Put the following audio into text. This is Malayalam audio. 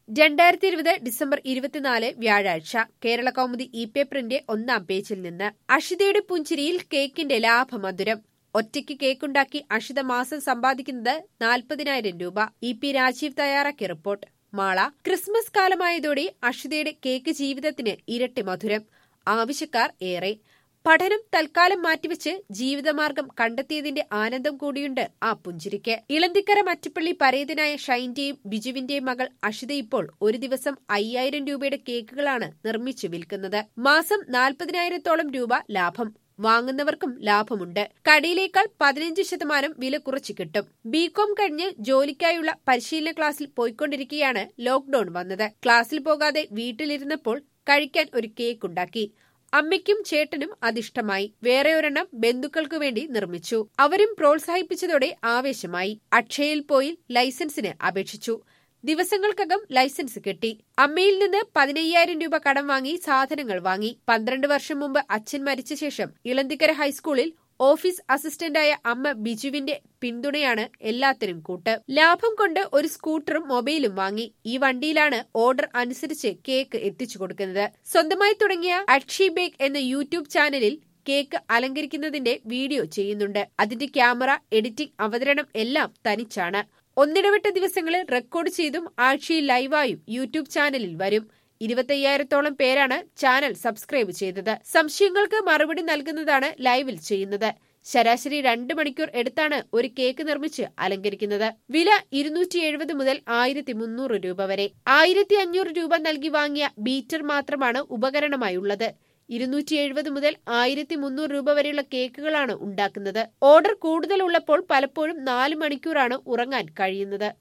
രണ്ടായിരത്തി ഇരുപത് ഡിസംബർ ഇരുപത്തിനാല് വ്യാഴാഴ്ച കേരള കൗമുദി ഇ പേപ്പറിന്റെ ഒന്നാം പേജിൽ നിന്ന് അഷിതയുടെ പുഞ്ചിരിയിൽ കേക്കിന്റെ ലാഭമധുരം ഒറ്റയ്ക്ക് കേക്കുണ്ടാക്കി അഷിത മാസം സമ്പാദിക്കുന്നത് നാൽപ്പതിനായിരം രൂപ ഇ പി രാജീവ് തയ്യാറാക്കിയ റിപ്പോർട്ട് മാള ക്രിസ്മസ് കാലമായതോടെ അഷിതയുടെ കേക്ക് ജീവിതത്തിന് ഇരട്ടി മധുരം ആവശ്യക്കാർ ഏറെ പഠനം തൽക്കാലം മാറ്റിവെച്ച് ജീവിതമാർഗം കണ്ടെത്തിയതിന്റെ ആനന്ദം കൂടിയുണ്ട് ആ പുഞ്ചിരിക്ക് ഇളന്തിക്കര മറ്റപ്പള്ളി പരേതനായ ഷൈന്റെയും ബിജുവിന്റെയും മകൾ അഷിത ഇപ്പോൾ ഒരു ദിവസം അയ്യായിരം രൂപയുടെ കേക്കുകളാണ് നിർമ്മിച്ചു വിൽക്കുന്നത് മാസം നാൽപ്പതിനായിരത്തോളം രൂപ ലാഭം വാങ്ങുന്നവർക്കും ലാഭമുണ്ട് കടയിലേക്കാൾ പതിനഞ്ച് ശതമാനം വില കുറച്ച് കിട്ടും ബികോം കഴിഞ്ഞ് ജോലിക്കായുള്ള പരിശീലന ക്ലാസ്സിൽ പോയിക്കൊണ്ടിരിക്കെയാണ് ലോക്ഡൌൺ വന്നത് ക്ലാസ്സിൽ പോകാതെ വീട്ടിലിരുന്നപ്പോൾ കഴിക്കാൻ ഒരു കേക്ക് ഉണ്ടാക്കി അമ്മയ്ക്കും ചേട്ടനും അതിഷ്ടമായി വേറെ ഒരെണ്ണം ബന്ധുക്കൾക്കു വേണ്ടി നിർമ്മിച്ചു അവരും പ്രോത്സാഹിപ്പിച്ചതോടെ ആവേശമായി അക്ഷയയിൽ പോയി ലൈസൻസിന് അപേക്ഷിച്ചു ദിവസങ്ങൾക്കകം ലൈസൻസ് കിട്ടി അമ്മയിൽ നിന്ന് പതിനയ്യായിരം രൂപ കടം വാങ്ങി സാധനങ്ങൾ വാങ്ങി പന്ത്രണ്ട് വർഷം മുമ്പ് അച്ഛൻ മരിച്ച ശേഷം ഇളന്തിക്കര ഹൈസ്കൂളിൽ ഓഫീസ് അസിസ്റ്റന്റായ അമ്മ ബിജുവിന്റെ പിന്തുണയാണ് എല്ലാത്തിനും കൂട്ട് ലാഭം കൊണ്ട് ഒരു സ്കൂട്ടറും മൊബൈലും വാങ്ങി ഈ വണ്ടിയിലാണ് ഓർഡർ അനുസരിച്ച് കേക്ക് എത്തിച്ചു കൊടുക്കുന്നത് സ്വന്തമായി തുടങ്ങിയ അക്ഷി ബേക്ക് എന്ന യൂട്യൂബ് ചാനലിൽ കേക്ക് അലങ്കരിക്കുന്നതിന്റെ വീഡിയോ ചെയ്യുന്നുണ്ട് അതിന്റെ ക്യാമറ എഡിറ്റിംഗ് അവതരണം എല്ലാം തനിച്ചാണ് ഒന്നിടവിട്ട ദിവസങ്ങളിൽ റെക്കോർഡ് ചെയ്തും ആഴ്ചയിൽ ലൈവായും യൂട്യൂബ് ചാനലിൽ വരും ഇരുപത്തയ്യായിരത്തോളം പേരാണ് ചാനൽ സബ്സ്ക്രൈബ് ചെയ്തത് സംശയങ്ങൾക്ക് മറുപടി നൽകുന്നതാണ് ലൈവിൽ ചെയ്യുന്നത് ശരാശരി രണ്ട് മണിക്കൂർ എടുത്താണ് ഒരു കേക്ക് നിർമ്മിച്ച് അലങ്കരിക്കുന്നത് വില ഇരുന്നൂറ്റി എഴുപത് മുതൽ ആയിരത്തി മുന്നൂറ് രൂപ വരെ ആയിരത്തി അഞ്ഞൂറ് രൂപ നൽകി വാങ്ങിയ ബീറ്റർ മാത്രമാണ് ഉപകരണമായുള്ളത് ഇരുന്നൂറ്റി എഴുപത് മുതൽ ആയിരത്തി മുന്നൂറ് രൂപ വരെയുള്ള കേക്കുകളാണ് ഉണ്ടാക്കുന്നത് ഓർഡർ കൂടുതൽ ഉള്ളപ്പോൾ പലപ്പോഴും നാല് മണിക്കൂറാണ് ഉറങ്ങാൻ കഴിയുന്നത്